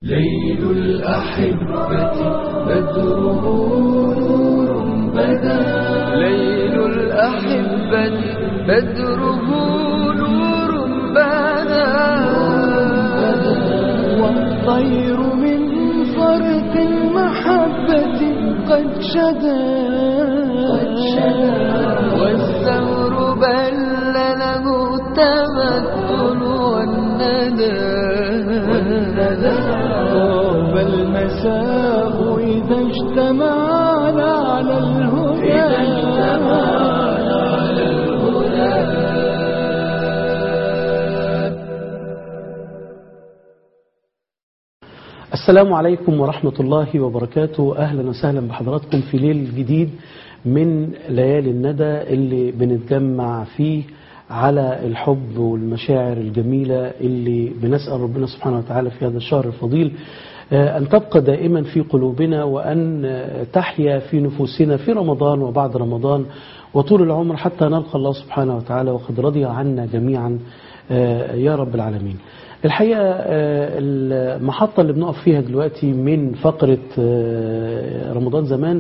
ليل الأحبة بدره نور بدا ليل الأحبة بدره نور بدا والطير من فرط المحبة قد شدا والثور بل له التمثل والندى طاب المساء إذا اجتمعنا على الهدى إذا اجتمعنا على الهدى السلام عليكم ورحمة الله وبركاته أهلا وسهلا بحضراتكم في ليل جديد من ليالي الندى اللي بنتجمع فيه على الحب والمشاعر الجميلة اللي بنسأل ربنا سبحانه وتعالى في هذا الشهر الفضيل أن تبقى دائما في قلوبنا وأن تحيا في نفوسنا في رمضان وبعد رمضان وطول العمر حتى نلقى الله سبحانه وتعالى وقد رضي عنا جميعا يا رب العالمين الحقيقة المحطة اللي بنقف فيها دلوقتي من فقرة رمضان زمان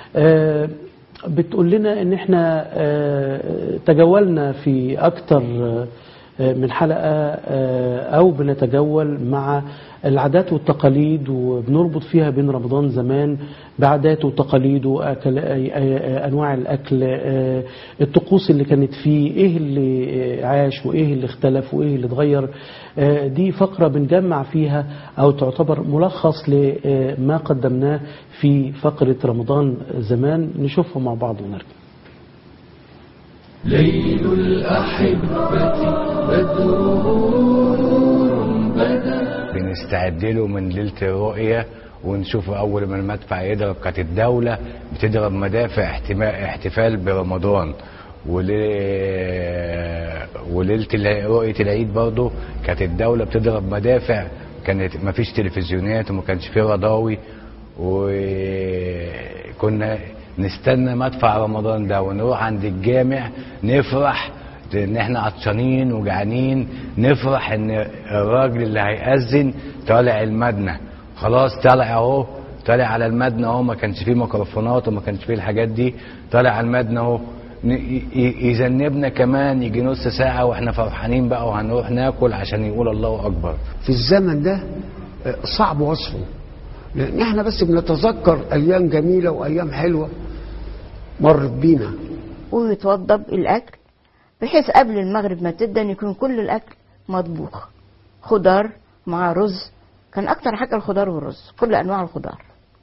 بتقول لنا ان احنا تجولنا في اكتر من حلقة او بنتجول مع العادات والتقاليد وبنربط فيها بين رمضان زمان بعاداته وتقاليده أكل انواع الاكل الطقوس اللي كانت فيه ايه اللي عاش وايه اللي اختلف وايه اللي اتغير دي فقرة بنجمع فيها او تعتبر ملخص لما قدمناه في فقرة رمضان زمان نشوفها مع بعض ونرجع ليل الأحبة بدره نور بدا بنستعد له من ليلة الرؤية ونشوف أول ما المدفع يضرب كانت الدولة بتضرب مدافع احتما- احتفال برمضان ولي- وليلة الع- رؤية العيد برضه كانت الدولة بتضرب مدافع كانت مفيش تلفزيونات وما كانش فيه رضاوي وكنا نستنى مدفع رمضان ده ونروح عند الجامع نفرح ان احنا عطشانين وجعانين نفرح ان الراجل اللي هيأذن طالع المدنة خلاص طالع اهو طالع على المدنة اهو ما كانش فيه ميكروفونات وما كانش فيه الحاجات دي طالع على المدنة اهو ن- ي- ي- يذنبنا كمان يجي نص ساعة واحنا فرحانين بقى وهنروح ناكل عشان يقول الله اكبر في الزمن ده آه، صعب وصفه لان احنا بس بنتذكر ايام جميله وايام حلوه مرت بينا ويتوضب الأكل بحيث قبل المغرب ما تبدأ يكون كل الأكل مطبوخ خضار مع رز كان أكتر حاجة الخضار والرز كل أنواع الخضار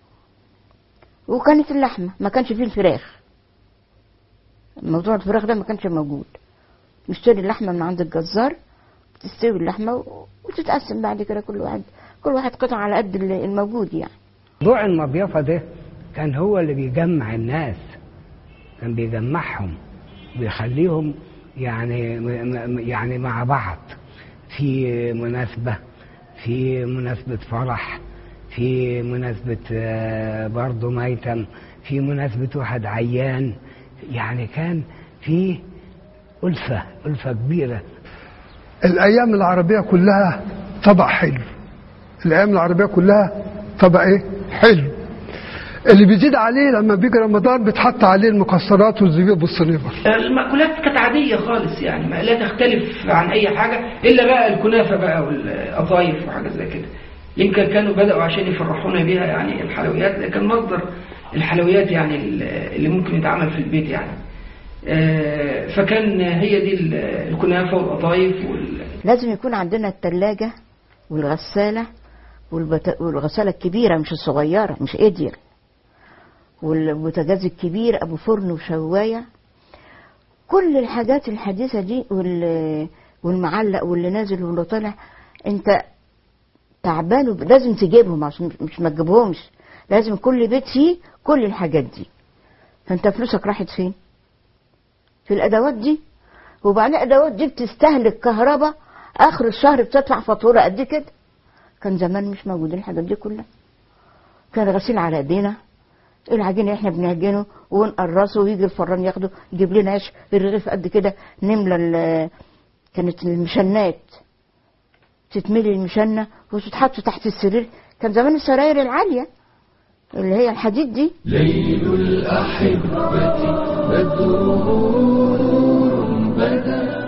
وكانت اللحمة ما كانش فيه الفراخ موضوع الفراخ ده ما كانش موجود نشتري اللحمة من عند الجزار تستوي اللحمة و- وتتقسم بعد كده كل واحد كل واحد قطعة على قد الموجود يعني موضوع المضيافة ده كان هو اللي بيجمع الناس كان بيجمعهم بيخليهم يعني م- م- يعني مع بعض في مناسبة في مناسبة فرح في مناسبة آه، برضه ميتم في مناسبة واحد عيان يعني كان في ألفة ألفة كبيرة الايام العربيه كلها طبع حلو الايام العربيه كلها طبع ايه حلو اللي بيزيد عليه لما بيجي رمضان بتحط عليه المكسرات والزبيب والصنيبر المأكولات كانت عادية خالص يعني ما لا تختلف عن أي حاجة إلا بقى الكنافة بقى والقطايف وحاجات زي كده يمكن كانوا بدأوا عشان يفرحونا بيها يعني الحلويات ده كان مصدر الحلويات يعني اللي ممكن يتعمل في البيت يعني آه، فكان هي دي ال- الكنافة والقطايف وال... لازم يكون عندنا التلاجة والغسالة والبت... والغسالة الكبيرة مش الصغيرة مش إيدير والبوتاجاز الكبير أبو فرن وشواية كل الحاجات الحديثة دي وال... والمعلق واللي نازل واللي طالع أنت تعبان وب... لازم تجيبهم عشان مش ما تجيبهمش لازم كل بيت فيه كل الحاجات دي فأنت فلوسك راحت فين؟ في الأدوات دي وبعدين الادوات دي بتستهلك كهرباء اخر الشهر بتدفع فاتوره قد كده كان زمان مش موجودين الحاجات دي كلها كان غسيل على ايدينا العجين احنا بنعجنه ونقرصه ويجي الفران ياخده يجيب لنا عيش الرغيف قد كده نملى ال- كانت المشنات تتملي المشنة وتتحط تحت السرير كان زمان السراير العالية اللي هي الحديد دي ليل الأحبة بدره نور بدا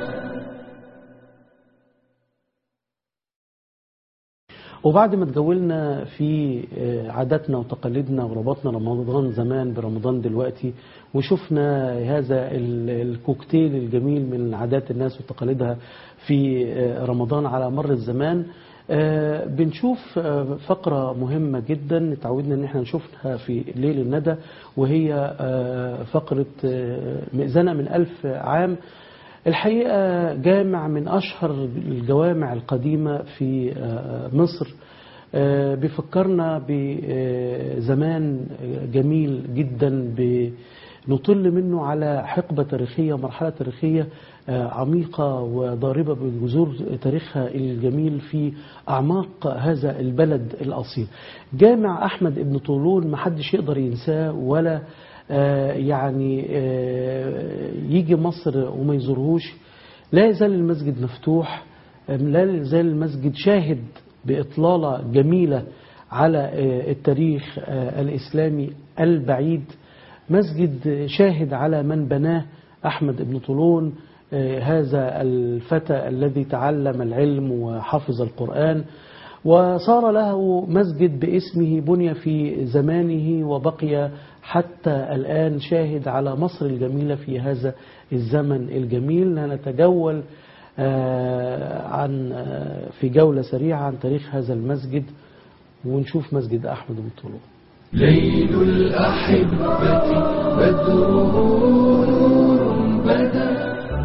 وبعد ما تجولنا في آه، عاداتنا وتقاليدنا وربطنا رمضان زمان برمضان دلوقتي وشفنا هذا ال- الكوكتيل الجميل من عادات الناس وتقاليدها في آه، رمضان على مر الزمان آه، بنشوف آه، فقرة مهمة جدا اتعودنا ان احنا نشوفها في ليل الندى وهي آه، فقرة آه، مئذنة من ألف عام الحقيقة جامع من أشهر الجوامع القديمة في آه، مصر آه، بيفكرنا بزمان جميل جدا نطل منه على حقبة تاريخية مرحلة تاريخية آه، عميقة وضاربة بجذور تاريخها الجميل في أعماق هذا البلد الأصيل جامع أحمد ابن طولون محدش يقدر ينساه ولا آه، يعني آه، يجي مصر وما يزورهوش لا يزال المسجد مفتوح آه، لا يزال المسجد شاهد بإطلالة جميلة على آه، التاريخ آه، الإسلامي البعيد مسجد شاهد على من بناه أحمد بن طولون آه، هذا الفتى الذي تعلم العلم وحفظ القرآن وصار له مسجد باسمه بني في زمانه وبقي حتى الآن شاهد على مصر الجميلة في هذا الزمن الجميل نتجول آه، عن آه، في جولة سريعة عن تاريخ هذا المسجد ونشوف مسجد أحمد بن طولون ليل الأحبة بدره نور بدا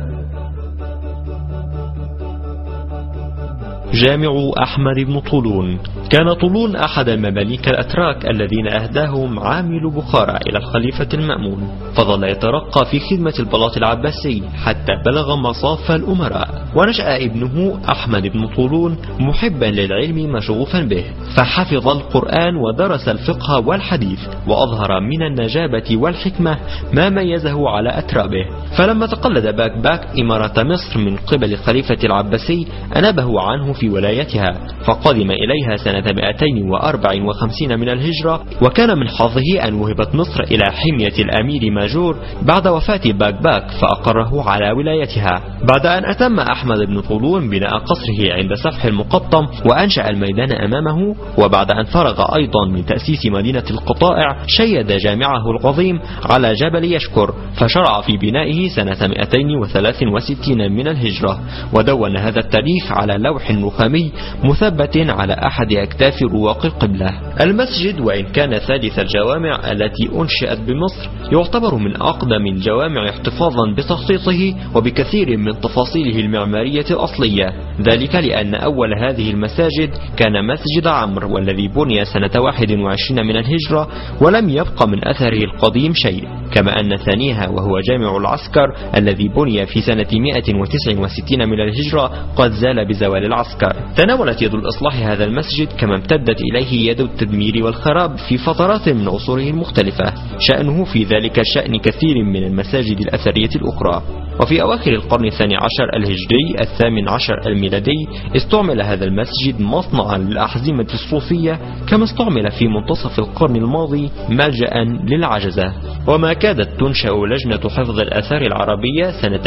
جامع أحمد بن طولون كان طولون أحد المماليك الأتراك الذين أهداهم عامل بخارى إلى الخليفة المأمون فظل يترقى في خدمة البلاط العباسي حتى بلغ مصاف الأمراء ونشأ ابنه أحمد بن طولون محبا للعلم مشغوفا به فحفظ القرآن ودرس الفقه والحديث وأظهر من النجابة والحكمة ما ميزه على أترابه فلما تقلد باك باك إمارة مصر من قبل الخليفة العباسي أنابه عنه في ولايتها فقدم إليها سنة 254 من الهجرة وكان من حظه أن وهبت مصر إلى حمية الأمير ماجور بعد وفاة باك باك فأقره على ولايتها بعد أن أتم أحمد بن طولون بناء قصره عند سفح المقطم وأنشأ الميدان أمامه وبعد أن فرغ أيضا من تأسيس مدينة القطائع شيد جامعه العظيم على جبل يشكر فشرع في بنائه سنة 263 من الهجرة ودون هذا التاريخ على لوح رخامي مثبت على أحد أكتاف رواق القبلة المسجد وإن كان ثالث الجوامع التي أنشئت بمصر يعتبر من أقدم الجوامع احتفاظا بتخطيطه وبكثير من تفاصيله المعمارية الأصلية ذلك لأن أول هذه المساجد كان مسجد عمرو والذي بني سنة 21 من الهجرة ولم يبق من أثره القديم شيء كما أن ثانيها وهو جامع العسكر الذي بني في سنة 169 من الهجرة قد زال بزوال العسكر تناولت يد الإصلاح هذا المسجد كما امتدت إليه يد التدمير والخراب في فترات من عصوره المختلفة شأنه في ذلك شأن كثير من المساجد الأثرية الأخرى وفي أواخر القرن الثاني عشر الهجري الثامن عشر الميلادي استعمل هذا المسجد مصنعا للأحزمة الصوفية كما استعمل في منتصف القرن الماضي ملجأ للعجزة وما كادت تنشأ لجنة حفظ الآثار العربية سنة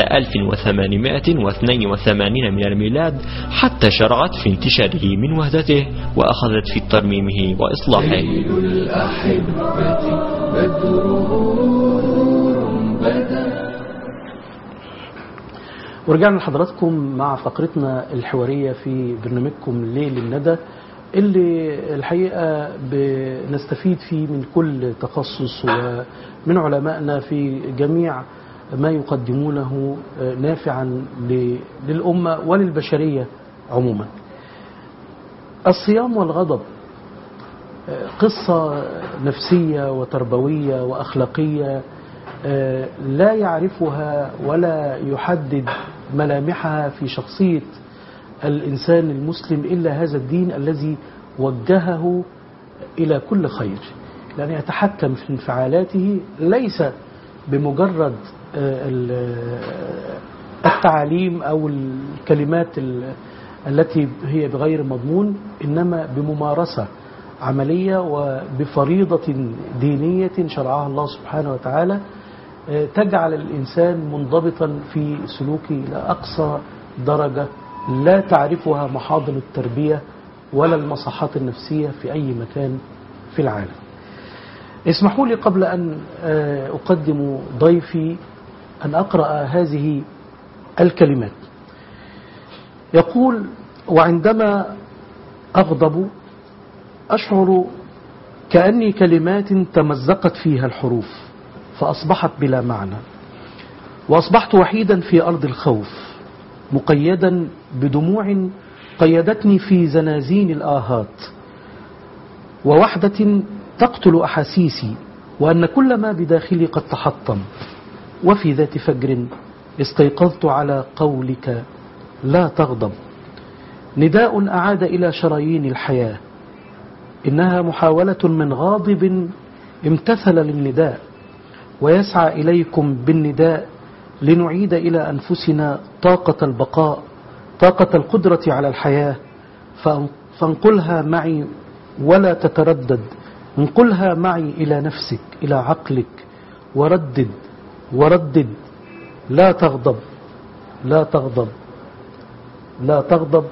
1882 من الميلاد حتى شرعت في انتشاره من وحدته وأخذت في ترميمه وإصلاحه ليل الأحبة بدره نور بدا ورجعنا لحضراتكم مع فقرتنا الحوارية في برنامجكم ليل الندى اللي الحقيقة بنستفيد فيه من كل تخصص ومن علمائنا في جميع ما يقدمونه نافعا ل- للأمة وللبشرية عموما الصيام والغضب قصة نفسية وتربوية وأخلاقية آه، لا يعرفها ولا يحدد ملامحها في شخصية الإنسان المسلم إلا هذا الدين الذي وجهه إلى كل خير لأن يتحكم في انفعالاته ليس بمجرد آه، ال- التعاليم أو الكلمات ال- التي هي بغير مضمون إنما بممارسة عملية وبفريضة دينية شرعها الله سبحانه وتعالى آه، تجعل الإنسان منضبطا في سلوكه إلى أقصى درجة لا تعرفها محاضن التربية ولا المصحات النفسية في أي مكان في العالم اسمحوا لي قبل أن آه، أقدم ضيفي أن أقرأ هذه الكلمات يقول وعندما أغضب أشعر كأني كلمات تمزقت فيها الحروف فأصبحت بلا معنى وأصبحت وحيدا في أرض الخوف مقيدا بدموع قيدتني في زنازين الآهات ووحدة تقتل أحاسيسي وأن كل ما بداخلي قد تحطم وفي ذات فجر استيقظت على قولك لا تغضب نداء أعاد إلى شرايين الحياة إنها محاولة من غاضب امتثل للنداء ويسعى إليكم بالنداء لنعيد إلى أنفسنا طاقة البقاء طاقة القدرة على الحياة فان- فانقلها معي ولا تتردد انقلها معي إلى نفسك إلى عقلك وردد وردد لا تغضب لا تغضب لا تغضب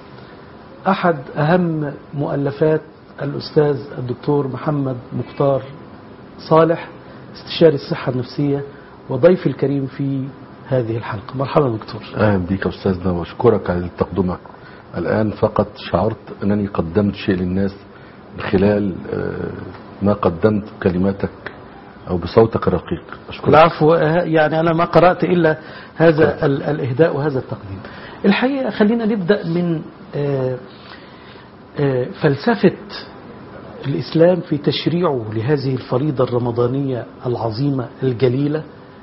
أحد أهم مؤلفات الأستاذ الدكتور محمد مختار صالح استشاري الصحة النفسية وضيف الكريم في هذه الحلقة مرحبا دكتور اهلا بيك يا استاذنا واشكرك على التقدمه الان فقط شعرت انني قدمت شيء للناس من خلال آه، ما قدمت كلماتك او بصوتك الرقيق اشكرك العفو آه، يعني أنا ما قرأت إلا هذا ال- الإهداء وهذا التقديم الحقيقة خلينا نبدأ من آه، آه، فلسفة الإسلام في تشريعه لهذه الفريضة الرمضانية العظيمة الجليلة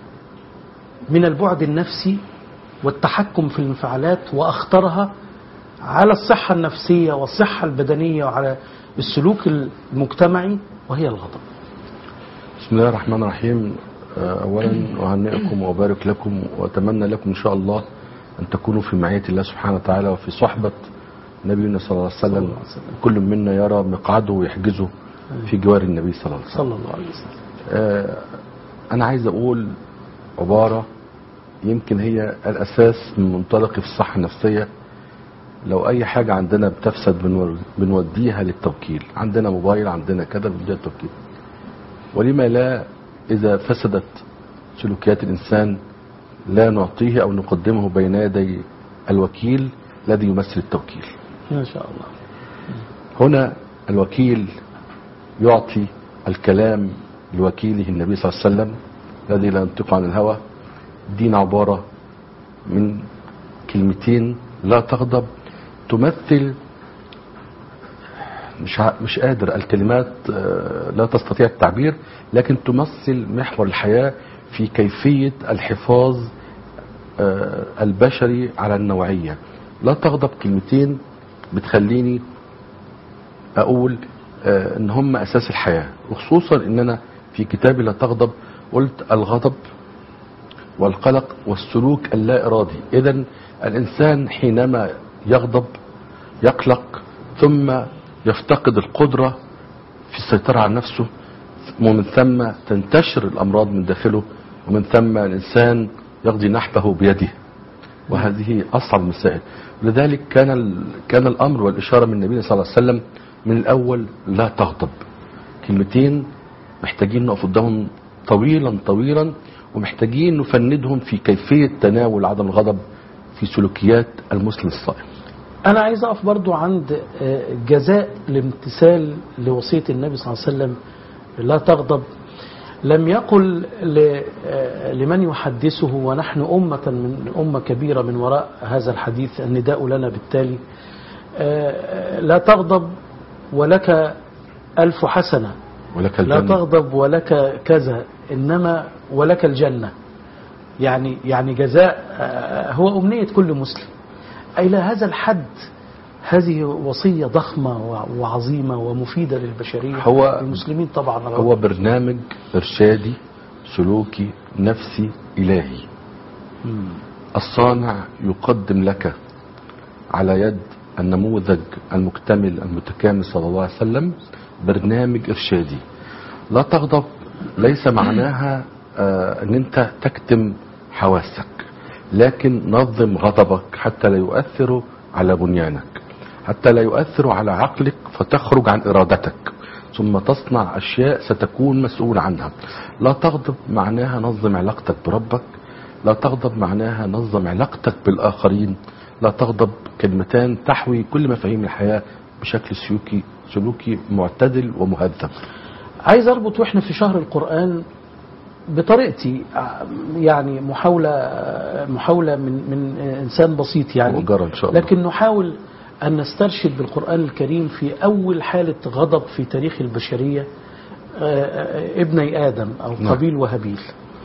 من البعد النفسي والتحكم في الانفعالات وأخطرها على الصحة النفسية والصحة البدنية وعلى السلوك المجتمعي وهي الغضب بسم الله الرحمن الرحيم آه، اولا اهنئكم وابارك لكم واتمنى لكم ان شاء الله ان تكونوا في معيه الله سبحانه وتعالى وفي صحبه نبينا صلى الله عليه صلى وسلم الله عليه وسلم. كل منا يرى مقعده ويحجزه في جوار النبي صلى الله عليه وسلم صلى الله عليه وسلم آه، انا عايز اقول عباره يمكن هي الاساس من منطلقي في الصحه النفسيه لو اي حاجه عندنا بتفسد بنور- بنوديها للتوكيل عندنا موبايل عندنا كذا بنوديها للتوكيل ولما لا اذا فسدت سلوكيات الانسان لا نعطيه او نقدمه بين يدي الوكيل الذي يمثل التوكيل ما شاء الله هنا الوكيل يعطي الكلام لوكيله النبي صلى الله عليه وسلم الذي لا ينطق عن الهوى دين عبارة من كلمتين لا تغضب تمثل مش ع- مش قادر الكلمات آه، لا تستطيع التعبير لكن تمثل محور الحياة في كيفية الحفاظ آه، البشري على النوعية لا تغضب كلمتين بتخليني اقول آه، ان هم اساس الحياه وخصوصا ان انا في كتابي لا تغضب قلت الغضب والقلق والسلوك اللا ارادي اذا الانسان حينما يغضب يقلق ثم يفتقد القدره في السيطره على نفسه ومن ثم تنتشر الامراض من داخله ومن ثم الانسان يقضي نحبه بيده وهذه اصعب المسائل لذلك كان ال- كان الامر والاشاره من النبي صلى الله عليه وسلم من الاول لا تغضب كلمتين محتاجين نقف قدامهم طويلا طويلا ومحتاجين نفندهم في كيفيه تناول عدم الغضب في سلوكيات المسلم الصائم أنا عايز أقف برضو عند آه، جزاء الامتثال لوصية النبي صلى الله عليه وسلم لا تغضب لم يقل ل- آه، لمن يحدثه ونحن أمة من أمة كبيرة من وراء هذا الحديث النداء لنا بالتالي آه، لا تغضب ولك ألف حسنة ولك لا الجنه تغضب ولك كذا إنما ولك الجنة يعني يعني جزاء آه، هو أمنية كل مسلم إلى هذا الحد هذه وصية ضخمة وع- وعظيمة ومفيدة للبشرية هو- المسلمين طبعا هو برنامج ارشادي سلوكي نفسي الهي مم. الصانع يقدم لك على يد النموذج المكتمل المتكامل صلى الله عليه وسلم برنامج إرشادي لا تغضب ليس معناها آه، ان انت تكتم حواسك لكن نظم غضبك حتى لا يؤثر على بنيانك حتى لا يؤثر على عقلك فتخرج عن ارادتك ثم تصنع اشياء ستكون مسؤول عنها لا تغضب معناها نظم علاقتك بربك لا تغضب معناها نظم علاقتك بالاخرين لا تغضب كلمتان تحوي كل مفاهيم الحياه بشكل سلوكي سلوكي معتدل ومهذب عايز اربط واحنا في شهر القرآن بطريقتي يعني محاولة محاولة من من انسان بسيط يعني مؤجرة إن شاء الله. لكن نحاول ان نسترشد بالقرآن الكريم في اول حالة غضب في تاريخ البشرية آه، آه، ابني آدم او نعم. قابيل وهابيل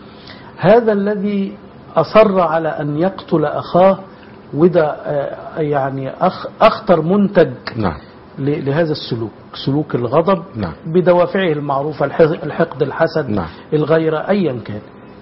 هذا الذي أصر على أن يقتل أخاه وده آه، يعني أخ أخطر منتج نعم ل- لهذا السلوك سلوك الغضب نعم. بدوافعه المعروفة الح- الحقد الحسد نعم. الغيرة أيا كان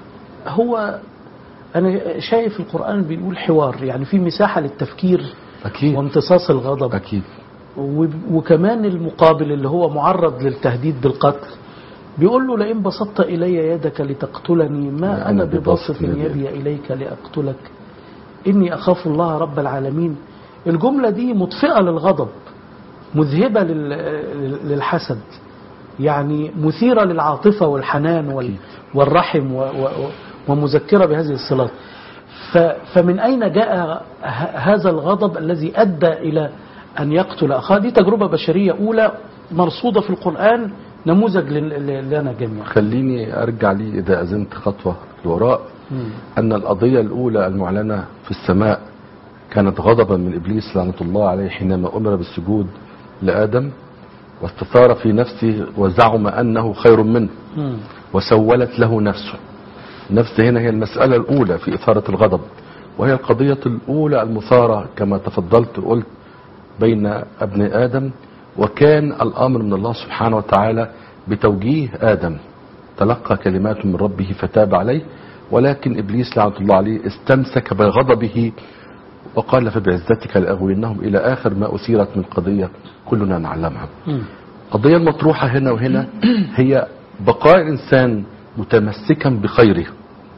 هو أنا شايف القرآن بيقول حوار يعني في مساحة للتفكير اكيد وامتصاص الغضب اكيد و- وكمان المقابل اللي هو معرض للتهديد بالقتل بيقول له لئن بسطت إلي يدك لتقتلني ما ما أنا أنا بباسط بباسط يدي. يدي إليك لأقتلك إني أخاف الله رب العالمين الجملة دي مطفئة للغضب مذهبة لل- للحسد يعني مثيرة للعاطفة والحنان وال- والرحم و- و- ومذكرة بهذه الصلات ف- فمن أين جاء ه- هذا الغضب الذي أدى إلى أن يقتل أخاه دي تجربة بشرية أولى مرصودة في القرآن نموذج لل- ل- لنا جميعا خليني ارجع لي اذا اذنت خطوه لوراء ان القضيه الاولى المعلنه في السماء كانت غضبا من ابليس لعنه الله عليه حينما امر بالسجود لادم واستثار في نفسه وزعم انه خير منه مم. وسولت له نفسه نفس هنا هي المسألة الأولى في إثارة الغضب وهي القضية الأولى المثارة كما تفضلت وقلت بين ابن آدم وكان الأمر من الله سبحانه وتعالى بتوجيه آدم تلقى كلمات من ربه فتاب عليه ولكن إبليس لعنة الله عليه استمسك بغضبه وقال فبعزتك لأغوينهم إلى آخر ما أثيرت من قضية كلنا نعلمها مم. القضية المطروحة هنا وهنا هي بقاء الإنسان متمسكا بخيره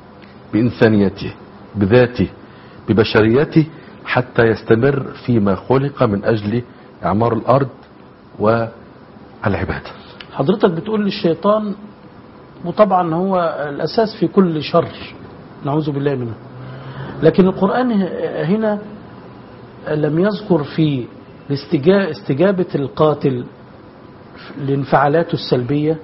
بإنسانيته بذاته ببشريته حتى يستمر فيما خلق من أجل إعمار الأرض والعبادة حضرتك بتقول للشيطان وطبعا هو الأساس في كل شر نعوذ بالله منه لكن القرآن ه- هنا لم يذكر في الاستجا- استجابة القاتل لانفعالاته السلبية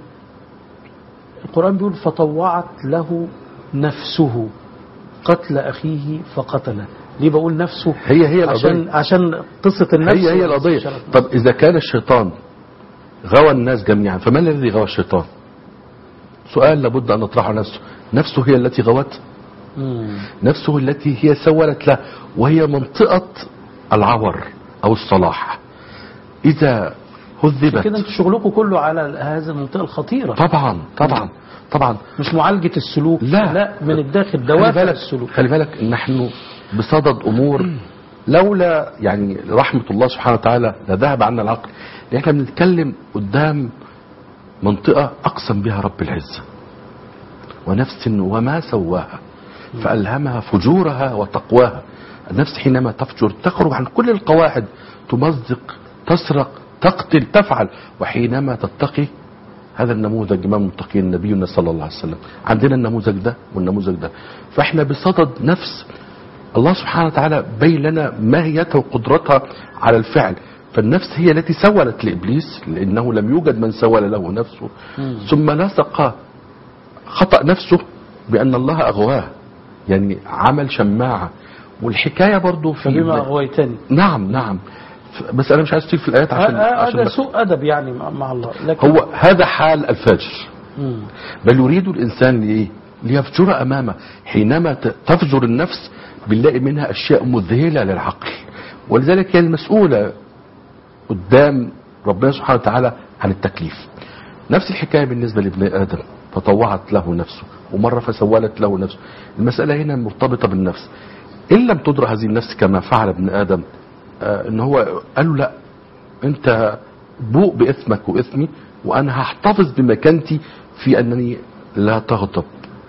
القرآن بيقول فطوعت له نفسه قتل أخيه فقتله ليه بقول نفسه هي هي عشان القضية عشان قصة النفس هي هي القضية طب إذا كان الشيطان غوى الناس جميعا فما الذي غوى الشيطان سؤال لابد أن نطرحه نفسه نفسه هي التي غوت مم. نفسه التي هي سولت له وهي منطقة العور أو الصلاح إذا عشان كده هذبت انتوا شغلكم كله على هذه المنطقة الخطيرة طبعا طبعا طبعا مش معالجة السلوك لا. لا من الداخل خلي دوافع بالك السلوك خلي بالك نحن بصدد امور لولا يعني رحمه الله سبحانه وتعالى لذهب عنا العقل لان احنا بنتكلم قدام منطقه اقسم بها رب العزه ونفس وما سواها فالهمها فجورها وتقواها النفس حينما تفجر تخرج عن كل القواعد تمزق تسرق تقتل تفعل وحينما تتقي هذا النموذج امام المتقين نبينا صلى الله عليه وسلم عندنا النموذج ده والنموذج ده فاحنا بصدد نفس الله سبحانه وتعالى بين لنا ماهيتها وقدرتها على الفعل فالنفس هي التي سولت لابليس لانه لم يوجد من سول له نفسه ثم لصق خطا نفسه بان الله اغواه يعني عمل شماعه والحكايه برضو في فبما أغويتني نعم نعم ف- بس انا مش عايز أطيل في الايات عشان, ه- عشان هذا بس- سوء أدب يعني مع مع الله لكن هو هذا حال الفاجر مم. بل يريد الإنسان لإيه ليفجر أمامه حينما ت- تفجر النفس بنلاقي منها أشياء مذهلة للعقل ولذلك هي المسؤولة قدام ربنا سبحانه وتعالى عن التكليف نفس الحكاية بالنسبة لابن آدم فطوعت له نفسه ومرة فسولت له نفسه المسألة هنا مرتبطة بالنفس إن لم تدرى هذه النفس كما فعل ابن آدم آه إن هو قال له لا أنت بوء باسمك واسمي وانا هحتفظ بمكانتي في انني لا تغضب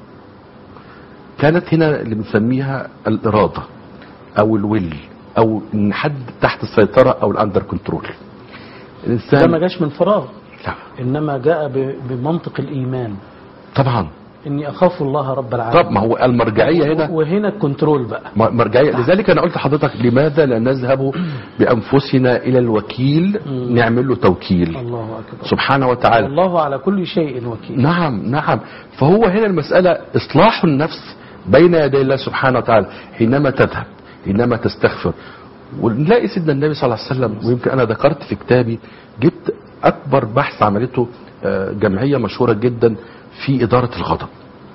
كانت هنا اللي بنسميها الاراده او الويل او ان حد تحت السيطره او الاندر كنترول ده الانسان ما جاش من فراغ لا إنما جاء ب- بمنطق الإيمان طبعا إني أخاف الله رب العالمين طب ما هو المرجعيه هنا وهنا الكنترول بقى م- مرجعيه لذلك انا قلت لحضرتك لماذا لا نذهب بانفسنا الى الوكيل نعمل له توكيل الله أكبر سبحانه وتعالى الله على كل شيء وكيل نعم نعم فهو هنا المسألة إصلاح النفس بين يدي الله سبحانه وتعالى حينما تذهب حينما تستغفر ونلاقي سيدنا النبي صلى الله عليه وسلم ويمكن أنا ذكرت في كتابي جبت أكبر بحث عملته آه، جمعية مشهورة جدا في إدارة الغضب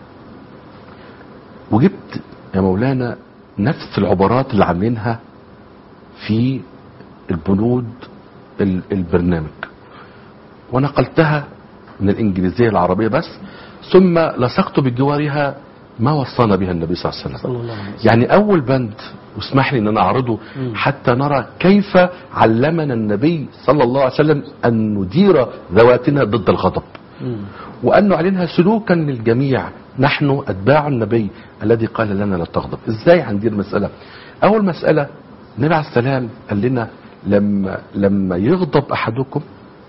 وجبت يا مولانا نفس العبارات اللي عاملينها في البنود ال- البرنامج ونقلتها من الإنجليزية العربية بس ثم لصقت بجوارها ما وصانا بها النبي صلى الله عليه وسلم صلى الله عليه وسلم يعني أول بند واسمح لي أن أنا أعرضه حتى نرى كيف علمنا النبي صلى الله عليه وسلم أن ندير ذواتنا ضد الغضب مم. وأن نعلنها سلوكا للجميع نحن أتباع النبي الذي قال لنا لا تغضب إزاي هندير المسألة أول مسألة النبي عليه السلام قال لنا لما لما يغضب أحدكم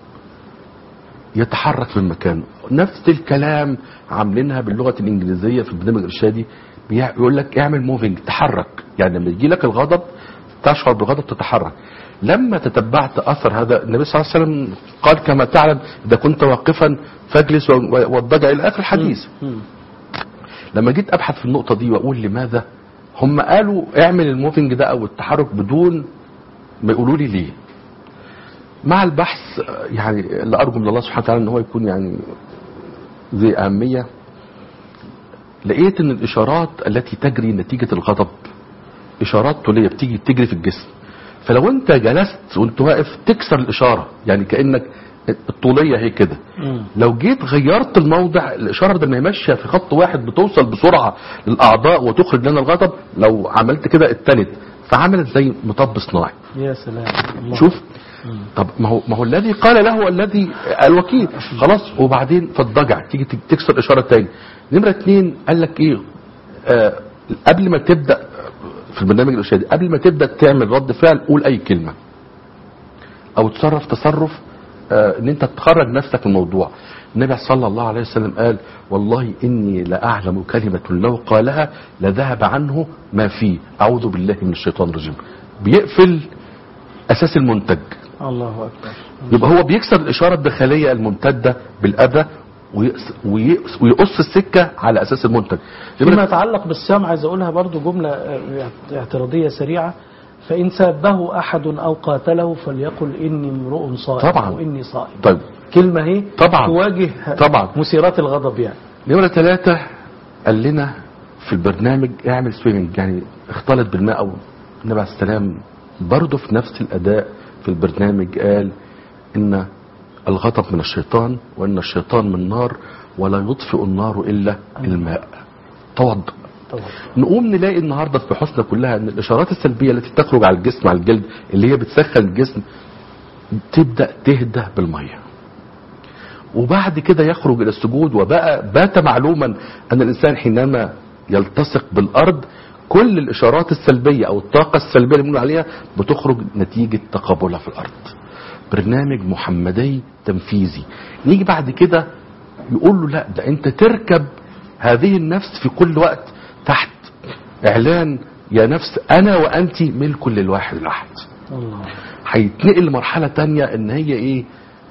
يتحرك من مكانه نفس الكلام عاملينها باللغة الإنجليزية في البرنامج الإرشادي بيع- بيقول لك اعمل موفينج تحرك يعني لما يجي لك الغضب تشعر بالغضب تتحرك لما تتبعت أثر هذا النبي صلى الله عليه وسلم قال كما تعلم إذا كنت واقفا فاجلس و- واضطجع إلى آخر الحديث مم. لما جيت ابحث في النقطه دي واقول لماذا هم قالوا اعمل الموفينج ده او التحرك بدون ما يقولوا لي ليه مع البحث آه، يعني اللي ارجو من الله سبحانه وتعالى ان هو يكون يعني ذي اهميه لقيت ان الاشارات التي تجري نتيجه الغضب اشارات طوليه بتيجي تجري في الجسم فلو انت جلست وانت واقف تكسر الاشاره يعني كانك الطوليه هي كده مم. لو جيت غيرت الموضع الاشاره بدل ما هي ماشيه في خط واحد بتوصل بسرعه للاعضاء وتخرج لنا الغضب لو عملت كده التالت فعملت زي مطب صناعي يا سلام الله. شوف طب ما هو ما هو الذي قال له الذي الوكيل خلاص وبعدين فالضجع تيجي تكسر اشاره تاني نمره اتنين قال لك ايه آه قبل ما تبدا في البرنامج الارشادي قبل ما تبدا تعمل رد فعل قول اي كلمه او تصرف تصرف آه ان انت تخرج نفسك من الموضوع النبي صلى الله عليه وسلم قال والله اني لاعلم كلمه لو قالها لذهب عنه ما فيه اعوذ بالله من الشيطان الرجيم بيقفل اساس المنتج الله أكبر يبقى هو بيكسر الاشاره الداخليه الممتده بالاذى ويقص, ويقص, ويقص السكه على اساس المنتج فيما يتعلق بالصيام عايز أقولها برضو جملة آه، اعتراضية سريعة فإن سابه أحد أو قاتله فليقل إني امرؤ صائم طبعا. أو إني صائم طيب كلمة هي طبعا. تواجه طبعا. مثيرات الغضب يعني نمرة ثلاثة قال لنا في البرنامج اعمل سويمنج يعني اختلط بالماء او النبي عليه السلام برضه في نفس الاداء في البرنامج قال ان الغضب من الشيطان وان الشيطان من نار ولا يطفئ النار الا الماء توضأ طبعا نقوم نلاقي النهارده في بحوثنا كلها ان الاشارات السلبيه التي تخرج على الجسم على الجلد اللي هي بتسخن الجسم تبدا تهدى بالميه وبعد كده يخرج الى السجود وبقى بات معلوما ان الانسان حينما يلتصق بالارض كل الاشارات السلبيه او الطاقه السلبيه اللي بنقول عليها بتخرج نتيجه تقابلها في الارض برنامج محمدي تنفيذي نيجي بعد كده يقول له لا ده انت تركب هذه النفس في كل وقت تحت اعلان يا نفس انا وانت ملك للواحد الاحد الله هيتنقل لمرحله تانية ان هي ايه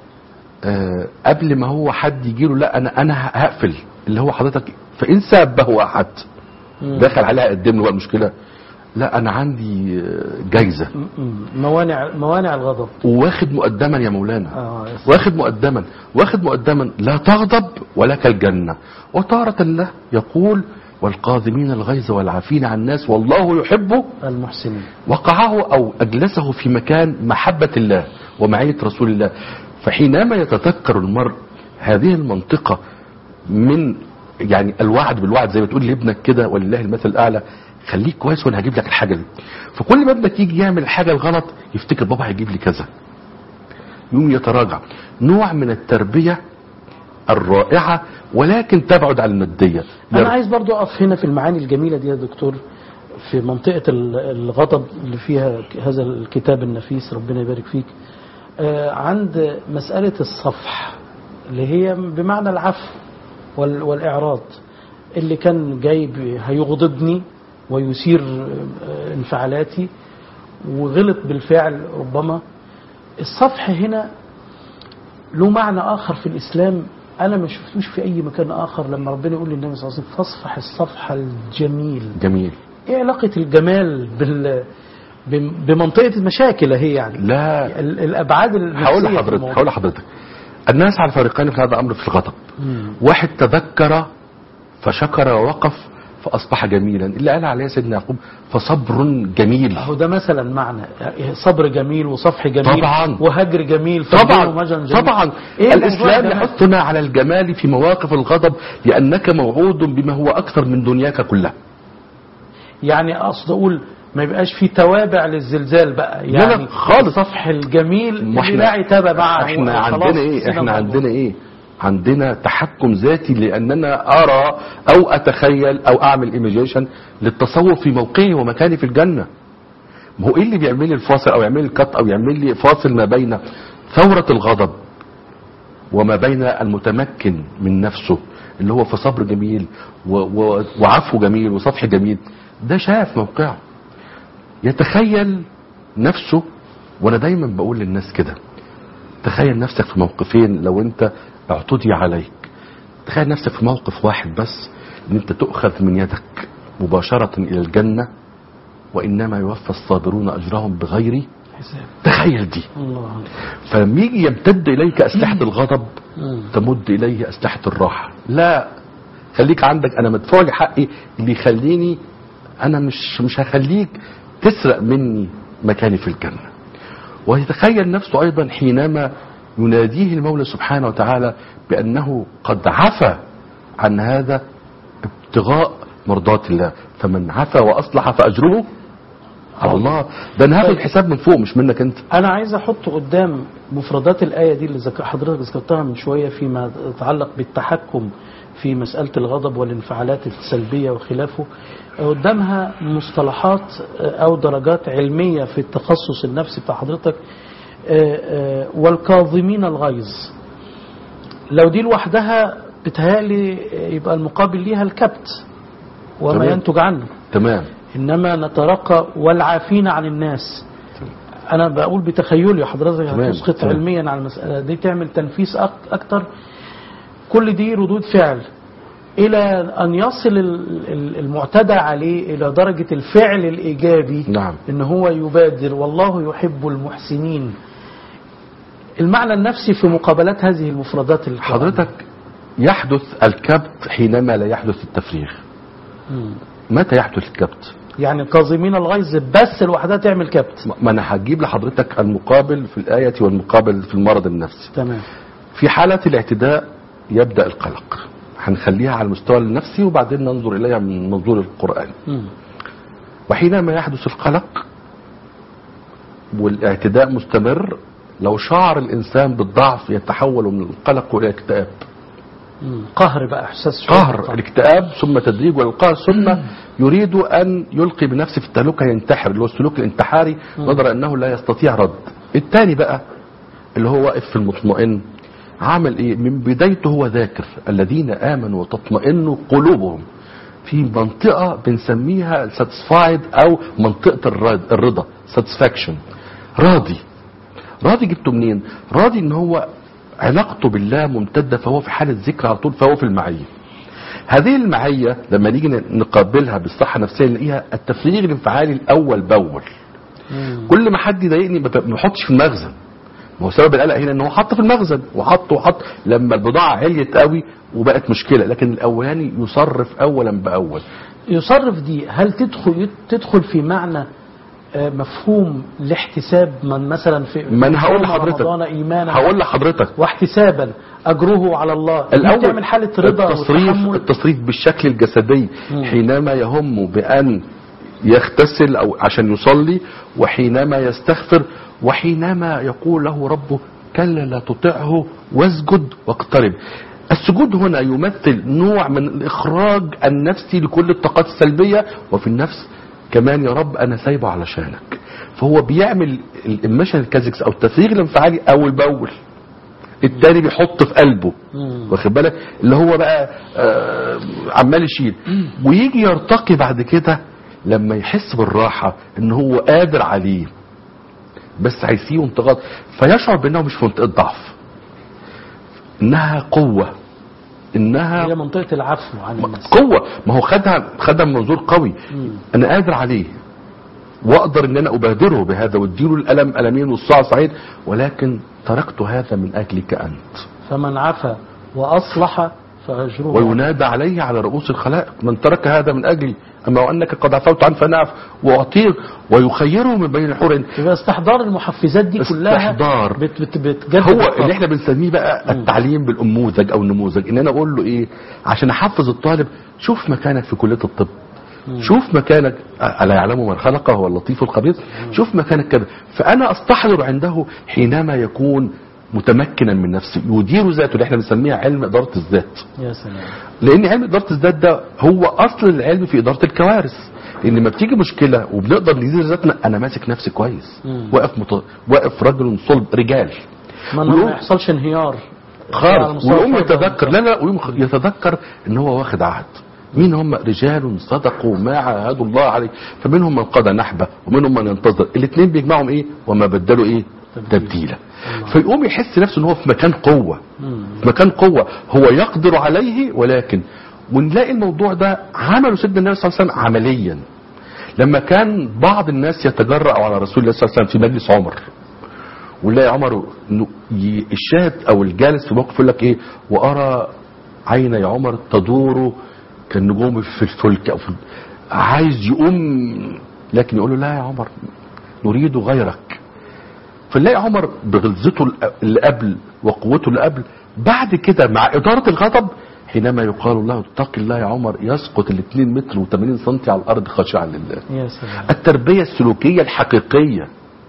آه قبل ما هو حد يجي له لا انا انا هقفل اللي هو حضرتك فان سابه احد مم. دخل عليها قدم له بقى المشكله لا انا عندي آه، جايزه مم. موانع موانع الغضب وواخد مقدما يا مولانا اه يا سلام. واخد مقدما واخد مقدما لا تغضب ولك الجنة وتارة له يقول والقاذمين الغيظ والعافين عن الناس والله يحب المحسنين وقعه أو أجلسه في مكان محبة الله ومعية رسول الله فحينما يتذكر المرء هذه المنطقة من يعني الوعد بالوعد زي ما تقول لابنك كده ولله المثل الأعلى خليك كويس وانا هجيب لك الحاجة دي فكل ما ابنك يجي يعمل الحاجة الغلط يفتكر بابا هيجيب لي كذا يوم يتراجع نوع من التربية الرائعة ولكن تبعد عن المادية انا عايز برضو اقف هنا في المعاني الجميله دي يا دكتور في منطقه ال- الغضب اللي فيها ك- هذا الكتاب النفيس ربنا يبارك فيك آه، عند مساله الصفح اللي هي بمعنى العفو وال- والاعراض اللي كان جاي ب- هيغضبني ويثير آه، انفعالاتي وغلط بالفعل ربما الصفح هنا له معنى آخر في الإسلام أنا ما شفتوش في أي مكان آخر لما ربنا يقول للنبي صلى الله عليه وسلم فاصفح الصفح الجميل جميل إيه علاقة الجمال بال بم- بمنطقة المشاكل هي يعني لا ال- الأبعاد النفسية هقول في لحضرتك الموضوع. هقول لحضرتك الناس على فريقين في هذا الامر في الغضب مم. واحد تذكر فشكر ووقف فاصبح جميلا اللي قال عليه سيدنا يعقوب فصبر جميل أهو ده مثلا معنى صبر جميل وصفح جميل طبعاً. وهجر جميل طبعا تقدير ومجن جميل. طبعا إيه الاسلام الموضوع ده؟ يحثنا على الجمال في مواقف الغضب لانك موعود بما هو اكثر من دنياك كلها يعني اقصد اقول ما يبقاش في توابع للزلزال بقى لا يعني لا خالص. الصفح الجميل ما اللي لا عتاب معه احنا خلاص عندنا ايه نسينا احنا الموضوع. عندنا ايه عندنا تحكم ذاتي لاننا ارى او اتخيل او اعمل ايميجيشن للتصور في موقعي ومكاني في الجنه ما هو ايه اللي بيعمل لي الفاصل او يعمل لي الكت او يعمل لي فاصل ما بين ثوره الغضب وما بين المتمكن من نفسه اللي هو في صبر جميل و و وعفو جميل وصفح جميل ده شاف موقعه يتخيل نفسه وانا دايما بقول للناس كده تخيل نفسك في موقفين لو انت اعتدي عليك تخيل نفسك في موقف واحد بس ان انت تؤخذ من يدك مباشرة الى الجنة وانما يوفى الصابرون اجرهم بغير حساب تخيل دي الله فلما يجي يمتد اليك اسلحة الغضب مم. تمد اليه اسلحة الراحة لا خليك عندك انا مدفوع لي حقي اللي يخليني انا مش مش هخليك تسرق مني مكاني في الجنة ويتخيل نفسه ايضا حينما يناديه المولى سبحانه وتعالى بانه قد عفى عن هذا ابتغاء مرضات الله فمن عفى واصلح فاجره على الله ده انا هاخد طيب. الحساب من فوق مش منك انت انا عايز احط قدام مفردات الايه دي اللي ذك- حضرتك ذكرتها من شويه فيما يتعلق بالتحكم في مساله الغضب والانفعالات السلبيه وخلافه قدامها مصطلحات او درجات علميه في التخصص النفسي بتاع حضرتك آه، آه، والكاظمين الغيظ لو دي لوحدها بتهيألي يبقى المقابل ليها الكبت وما تمام. ينتج عنه تمام انما نترقى والعافين عن الناس انا بقول بتخيلي حضرتك تمام، هتسقط تمام. علميا على المساله دي تعمل تنفيس أك- اكتر كل دي ردود فعل الى ان يصل ال- ال- المعتدى عليه الى درجه الفعل الايجابي نعم ان هو يبادر والله يحب المحسنين المعنى النفسي في مقابلات هذه المفردات القرآن. حضرتك يحدث الكبت حينما لا يحدث التفريغ مم. متى يحدث الكبت يعني كاظمين الغيظ بس لوحدها تعمل كبت ما انا هجيب لحضرتك المقابل في الآية والمقابل في المرض النفسي تمام في حالة الاعتداء يبدأ القلق هنخليها على المستوى النفسي وبعدين ننظر إليها من منظور القرآن مم. وحينما يحدث القلق والاعتداء مستمر لو شعر الإنسان بالضعف يتحول من القلق إلى اكتئاب مم. قهر بقى احساس شعور قهر بالقهر. الاكتئاب ثم تدريج والقهر ثم يريد ان يلقي بنفسه في التهلكه ينتحر اللي هو السلوك الانتحاري نظرا انه لا يستطيع رد الثاني بقى اللي هو واقف في المطمئن عمل ايه من بدايته هو ذاكر الذين امنوا وتطمئن قلوبهم في منطقه بنسميها ساتسفايد او منطقه الرضا- الرضا ساتسفاكشن راضي راضي جبته منين راضي ان هو علاقته بالله ممتده فهو في حاله ذكر على طول فهو في المعيه هذه المعيه لما نيجي نقابلها بالصحه النفسيه نلاقيها التفريغ الانفعالي الاول باول مم. كل ما حد يضايقني ما ب- ما بحطش في المخزن ما هو سبب القلق هنا ان هو حط في المخزن وحط وحط لما البضاعه عليت قوي وبقت مشكله لكن الاولاني يصرف اولا باول يصرف دي هل تدخل تدخل في معنى آه، مفهوم الاحتساب من مثلا في ما انا هقول صوم لحضرتك رمضان ايمانا هقول لحضرتك واحتسابا اجره على الله دي الاول بتعمل حاله رضا التصريف وتحمل التصريف بالشكل الجسدي مم. حينما يهم بان يغتسل او عشان يصلي وحينما يستغفر وحينما يقول له ربه كلا لا تطعه واسجد واقترب السجود هنا يمثل نوع من الإخراج النفسي لكل الطاقات السلبية وفي النفس كمان يا رب أنا سايبه علشانك فهو بيعمل الإيموشنال كازكس أو التفريغ الانفعالي أول بأول التاني بيحط في قلبه واخد بالك اللي هو بقى آه عمال يشيل ويجي يرتقي بعد كده لما يحس بالراحة ان هو قادر عليه بس هيسيبه انتقاد فيشعر بانه مش في منطقة ضعف انها قوة انها هي منطقة العفو عن الناس قوة ما هو خدها خدها من منظور قوي انا قادر عليه واقدر ان انا ابادره بهذا واديله الالم المين والصاع صعيد ولكن تركت هذا من اجلك انت فمن عفا وأصلح فأجره وينادى عليه على رؤوس الخلائق من ترك هذا من اجلي اما وانك قد عفوت عنه فانا أعفو واعطيه ويخيره من بين الحور إن- يبقى استحضار المحفزات دي كلها استحضار. بت بت بتجدد هو الطاقة. اللي احنا بنسميه بقى التعليم بالانموذج او النموذج ان انا اقول له ايه عشان احفز الطالب شوف مكانك في كليه الطب شوف مكانك الا يعلم من خلقه هو اللطيف الخبير شوف مكانك كده فانا استحضر عنده حينما يكون متمكنا من نفسه يدير ذاته اللي احنا بنسميها علم اداره الذات يا سلام لان علم اداره الذات ده هو اصل العلم في اداره الكوارث ان لما بتيجي مشكله وبنقدر ندير ذاتنا انا ماسك نفسي كويس مم. واقف مط... واقف رجل صلب رجال ما ويقوم- ما يحصلش انهيار على خالص مستوى ويقوم الفرد يتذكر لا لا ويقوم يتذكر ان هو واخد عهد مين هم رجال صدقوا ما عاهدوا الله عليه فمنهم من قضى نحبه ومنهم من ينتظر الاثنين بيجمعهم ايه وما بدلوا ايه تبديلا فيقوم يحس نفسه ان هو في مكان قوه في مكان قوه هو يقدر عليه ولكن ونلاقي الموضوع ده عمله سيدنا النبي صلى الله عليه وسلم عمليا لما كان بعض الناس يتجرأ على رسول الله صلى الله عليه وسلم في مجلس عمر ونلاقي عمر إنه ي- الشاهد او الجالس في موقف يقول لك ايه وارى عيني عمر تدور كالنجوم في الفلك او في عايز يقوم لكن يقول له لا يا عمر نريد غيرك فنلاقي عمر بغلظته اللي قبل وقوته اللي قبل بعد كده مع إدارة الغضب حينما يقال له اتق الله يا عمر يسقط ال 2 متر و80 سم على الأرض خاشعا لله يا سلام التربية السلوكية الحقيقية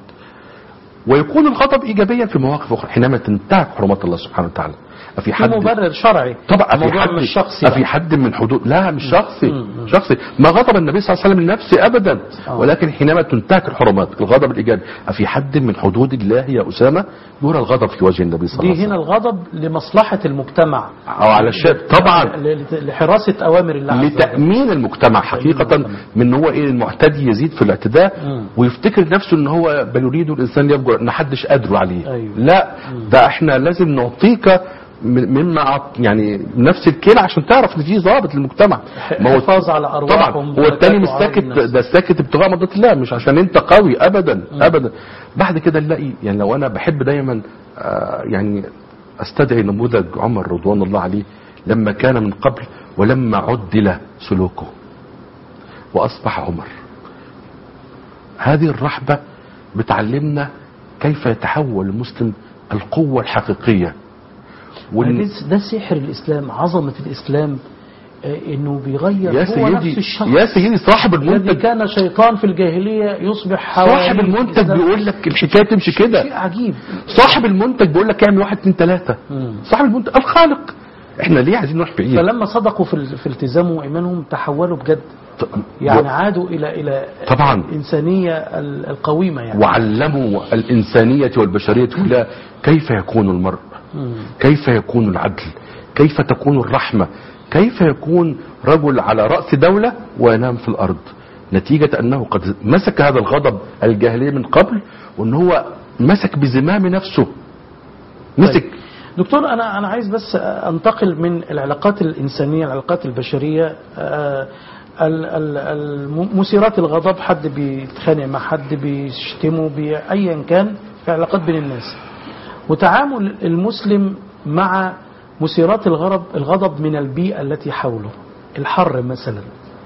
ويكون الغضب إيجابيا في مواقف أخرى حينما تنتهك حرمات الله سبحانه وتعالى أفي في حد مبرر شرعي طبعا في الموضوع حد مش شخصي في بقى. حد من حدود لا مش شخصي مم. شخصي ما غضب النبي صلى الله عليه وسلم لنفسه ابدا آه. ولكن حينما تنتهك الحرمات الغضب الايجابي في حد من حدود الله يا اسامه يرى الغضب في وجه النبي صلى الله دي عليه هنا وسلم الغضب لمصلحة المجتمع او على الشاب طبعا ل- لحراسة أوامر الله عز وجل. لتأمين المجتمع حقيقة المجتمع. من ان هو ايه المعتدي يزيد في الاعتداء مم. ويفتكر نفسه ان هو بل يريد الانسان يفجر ان حدش قادره عليه أيوه. لا ده احنا لازم نعطيك م- مما أعط- يعني نفس الكلى عشان تعرف ان في ضابط للمجتمع حفاظ على أرواحهم طبعا هو التاني مش وعلى ساكت الناس. ده ساكت ابتغاء مرضات الله مش عشان انت قوي ابدا ابدا بعد كده نلاقي يعني لو انا بحب دايما آه يعني استدعي نموذج عمر رضوان الله عليه لما كان من قبل ولما عدل سلوكه واصبح عمر هذه الرحبه بتعلمنا كيف يتحول المسلم القوه الحقيقيه وال- ده- ده سحر الإسلام عظمة الإسلام آه، إنه بيغير يا هو نفس سيدي الشخص يا سيدي صاحب الذي المنتج كان شيطان في الجاهلية يصبح حوالي صاحب المنتج الإسلام. بيقول لك الحكايه تمشي كده شيء عجيب صاحب المنتج بيقول لك اعمل واحد اتنين تلاته مم. صاحب المنتج الخالق احنا ليه عايزين نروح بعيد فلما صدقوا في ال- في التزامهم وإيمانهم تحولوا بجد ط- يعني عادوا إلى إلى طبعاً. الإنسانية ال- القويمة يعني وعلموا الإنسانية والبشرية كلها كيف يكون المرء مم. كيف يكون العدل كيف تكون الرحمة كيف يكون رجل على رأس دولة وينام في الأرض نتيجة أنه قد مسك هذا الغضب الجاهلية من قبل وأنه هو مسك بزمام نفسه مسك دكتور انا انا عايز بس انتقل من العلاقات الانسانيه العلاقات البشريه آه، ال- ال- الم- مثيرات الغضب حد بيتخانق مع حد بيشتمه بي- ايا كان في علاقات بين الناس وتعامل المسلم مع مثيرات الغضب الغضب من البيئه التي حوله الحر مثلا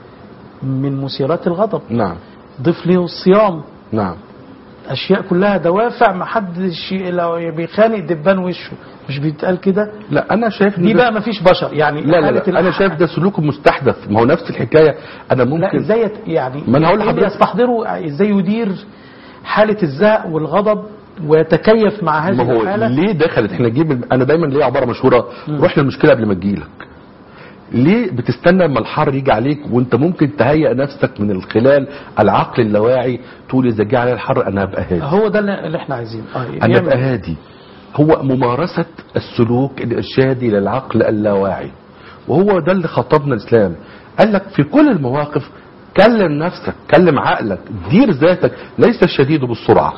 من مثيرات الغضب نعم ضيف له الصيام نعم اشياء كلها دوافع ما حدش لو بيخانق دبان وشه مش بيتقال كده لا أنا شايف إن دي ده- بقى ما فيش بشر يعني لا لا, حالة لا أنا الأح- شايف ده سلوك مستحدث ما هو نفس الحكاية أنا لا ممكن ازاي يت- يعني ما أنا هقول إيه لحضرتك. بيستحضروا ازاي يدير حالة الزهق والغضب ويتكيف مع هذه ما هو الحالة ليه دخلت احنا نجيب الم- انا دايما ليه عباره مشهوره روح للمشكله قبل ما تجيلك ليه بتستنى اما الحر يجي عليك وانت ممكن تهيئ نفسك من الخلال العقل اللاواعي تقول اذا جه علي الحر انا هبقى هادي هو ده اللي اللي احنا عايزينه آه، انا يعمل- ابقى هادي هو ممارسه السلوك الارشادي للعقل اللاواعي وهو ده اللي خطبنا الاسلام قال لك في كل المواقف كلم نفسك كلم عقلك دير ذاتك ليس الشديد بالسرعه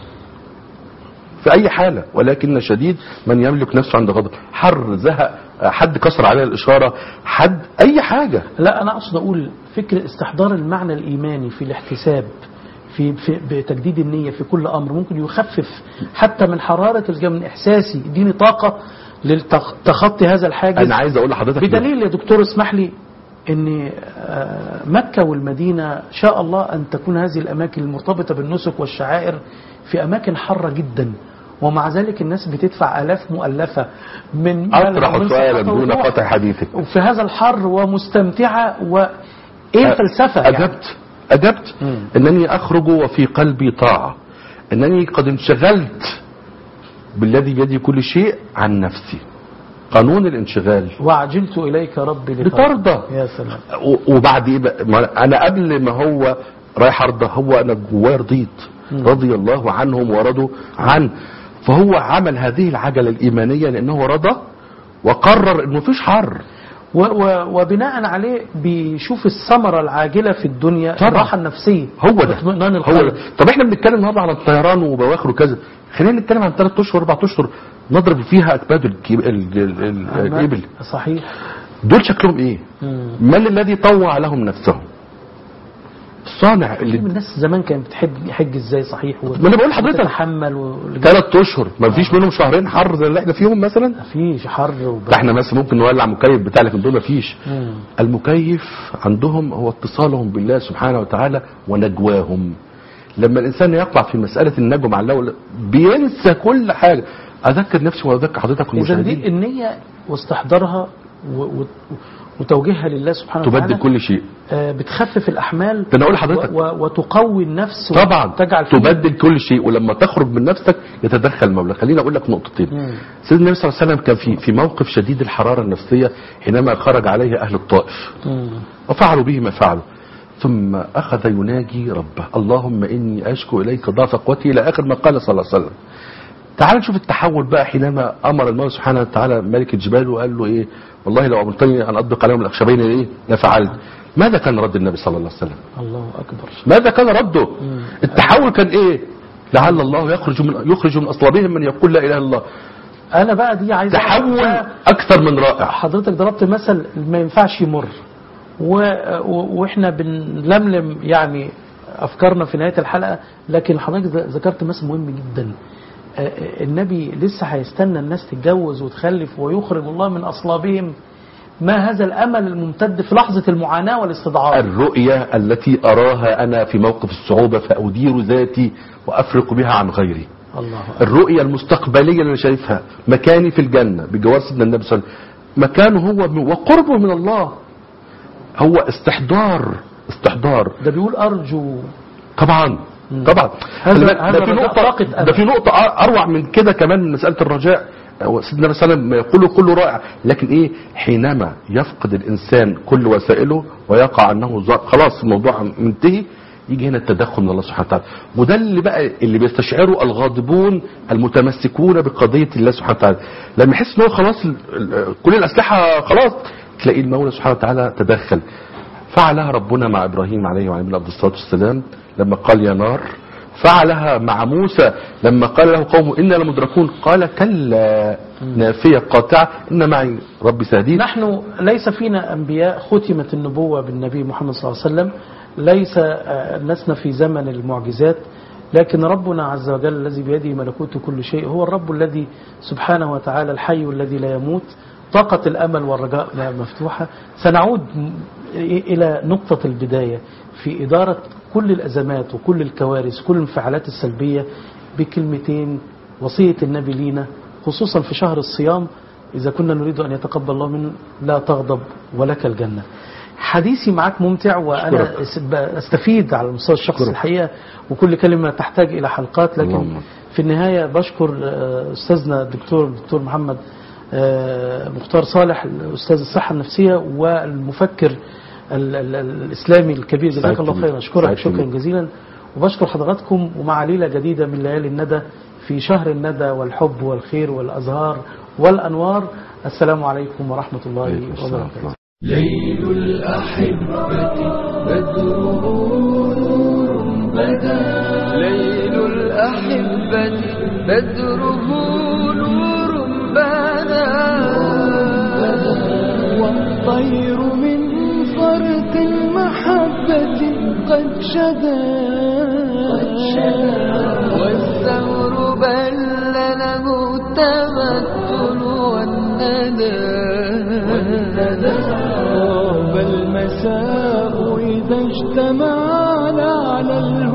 في اي حاله ولكن الشديد من يملك نفسه عند غضب حر زهق حد كسر عليه الاشاره حد اي حاجه لا انا اقصد اقول فكر استحضار المعنى الايماني في الاحتساب في, في بتجديد النيه في كل امر ممكن يخفف حتى من حراره الجو من احساسي يديني طاقه لتخطي هذا الحاجز انا عايز اقول لحضرتك بدليل يا دكتور اسمح لي ان آه، مكه والمدينه شاء الله ان تكون هذه الاماكن المرتبطه بالنسك والشعائر في اماكن حاره جدا ومع ذلك الناس بتدفع الاف مؤلفه من اطرح من سؤالا ثقافة دون وروح. قطع حديثك وفي هذا الحر ومستمتعة وإيه الفلسفة يعني؟ أجبت أجبت أنني أخرج وفي قلبي طاعة أنني قد انشغلت بالذي بيدي كل شيء عن نفسي قانون الانشغال وعجلت إليك ربي لترضى يا سلام و- وبعد ايه بقى ما انا قبل ما هو رايح ارضى هو انا جوايا رضيت رضي الله عنهم ورضوا عنه فهو عمل هذه العجله الايمانيه لانه رضى وقرر انه مفيش حر و و وبناء عليه بيشوف الثمرة العاجلة في الدنيا طبعا. الراحة النفسية هو ده واطمئنان هو القلب ده طب احنا بنتكلم النهارده على الطيران وبواخر وكذا خلينا نتكلم عن ثلاث اشهر اربع اشهر نضرب فيها اكباد الكيب- ال- ال- ال- الابل صحيح دول شكلهم ايه من الذي طوع لهم نفسه الصانع اللي اللي الناس زمان كانت بتحب يحج ازاي صحيح و... ما أنا بقول لحضرتك. تتحمل و... ثلاث اشهر ما فيش منهم شهرين حر زي اللي احنا فيهم مثلا فيش حر وب... ده احنا مثلا ممكن نولع مكيف بتاع لكن دول ما فيش مم. المكيف عندهم هو اتصالهم بالله سبحانه وتعالى ونجواهم لما الانسان يقع في مساله النجوى مع الله بينسى كل حاجه اذكر نفسي واذكر حضرتك إذا والمشاهدين دي النية واستحضارها و... و... وتوجيهها لله سبحانه وتعالى تبدل كل شيء آه، بتخفف الأحمال ده أنا أقول لحضرتك. و... و... وتقوي النفس طبعا وتجعل فيه تبدل كل شيء ولما تخرج من نفسك يتدخل المولى خليني اقول لك نقطتين مم. سيدنا النبي صلى الله عليه وسلم كان في في موقف شديد الحراره النفسيه حينما خرج عليه اهل الطائف مم. وفعلوا به ما فعلوا ثم اخذ يناجي ربه اللهم اني اشكو اليك ضعف قوتي الى اخر ما قال صلى الله عليه وسلم تعال نشوف التحول بقى حينما امر المولى سبحانه وتعالى ملك الجبال وقال له ايه والله لو امرتني ان اطبق عليهم الاخشبين ايه لفعلت ماذا كان رد النبي صلى الله عليه وسلم الله أكبر ماذا كان رده التحول كان ايه لعل الله يخرج من يخرج من اصلابهم من يقول لا اله الا الله أنا بقى دي عايز تحول اكثر من رائع حضرتك ضربت مثل ما ينفعش يمر و... و... واحنا بنلملم يعني افكارنا في نهايه الحلقه لكن حضرتك ذ- ذكرت مثل مهم جدا آه، آه، النبي لسه هيستنى الناس تتجوز وتخلف ويخرج الله من اصلابهم ما هذا الامل الممتد في لحظه المعاناه والاستضعاف الرؤية التي أراها أنا في موقف الصعوبة فأدير ذاتي وأفرق بها عن غيري الله أكبر. الرؤية المستقبلية اللي أنا شايفها مكاني في الجنة بجوار سيدنا النبي صلى الله عليه وسلم مكانه هو من- وقربه من الله هو استحضار استحضار ده بيقول ارجو طبعا طبعا هذا- خلي بالك، هذا ده في الرجاء نقطة طاقة أمل. ده في نقطة أر- أروع من كده كمان من مسألة الرجاء هو سيدنا النبي صلى الله عليه وسلم يقول كله رائع لكن إيه حينما يفقد الإنسان كل وسائله ويقع أنه ظا- خلاص الموضوع منتهي يجي هنا التدخل من الله سبحانه وتعالى وده اللي بقى اللي بيستشعره الغاضبون المتمسكون بقضية الله سبحانه وتعالى لما يحس ان هو خلاص ال- ال- كل الأسلحة خلاص تلاقي المولى سبحانه وتعالى تدخل فعلها ربنا مع إبراهيم عليه وعلى نبينا الصلاة والسلام لما قال يا نار فعلها مع موسى لما قال له قومه إنا لمدركون قال كلا نافية قاطعة إن معي ربي سهدين نحن ليس فينا أنبياء ختمت النبوة بالنبي محمد صلى الله عليه وسلم ليس آه، لسنا في زمن المعجزات لكن ربنا عز وجل الذي بيده ملكوت كل شيء هو الرب الذي سبحانه وتعالى الحي الذي لا يموت طاقة الأمل والرجاء مفتوحة سنعود م- إلى نقطة البداية في إدارة كل الأزمات وكل الكوارث كل الانفعالات السلبية بكلمتين وصية النبي لينا خصوصا في شهر الصيام إذا كنا نريد أن يتقبل الله منا لا تغضب ولك الجنة حديثي معك ممتع وأنا أشكرك. أس- ب- أستفيد على المستوى الشخصي أشكرك. الحقيقة وكل كلمة تحتاج إلى حلقات لكن اللهم. في النهاية بشكر آه، أستاذنا الدكتور الدكتور محمد آه، مختار صالح أستاذ الصحة النفسية والمفكر ال- ال- الإسلامي الكبير جزاك سعدت الله بيك. خيرا أشكرك سعدت شكرا بيك. جزيلا وبشكر حضراتكم ومع ليلة جديدة من ليالي الندى في شهر الندى والحب والخير والأزهار والأنوار السلام عليكم ورحمة الله عليكم السلام ورحمة وبركاته الله. ليل الأحبة بدره نور بدا ليل الأحبة بدره نور بدا والطير من فرط المحبة قد شدا والثور بل له التمثل والندى طاب المساء إذا اجتمعنا على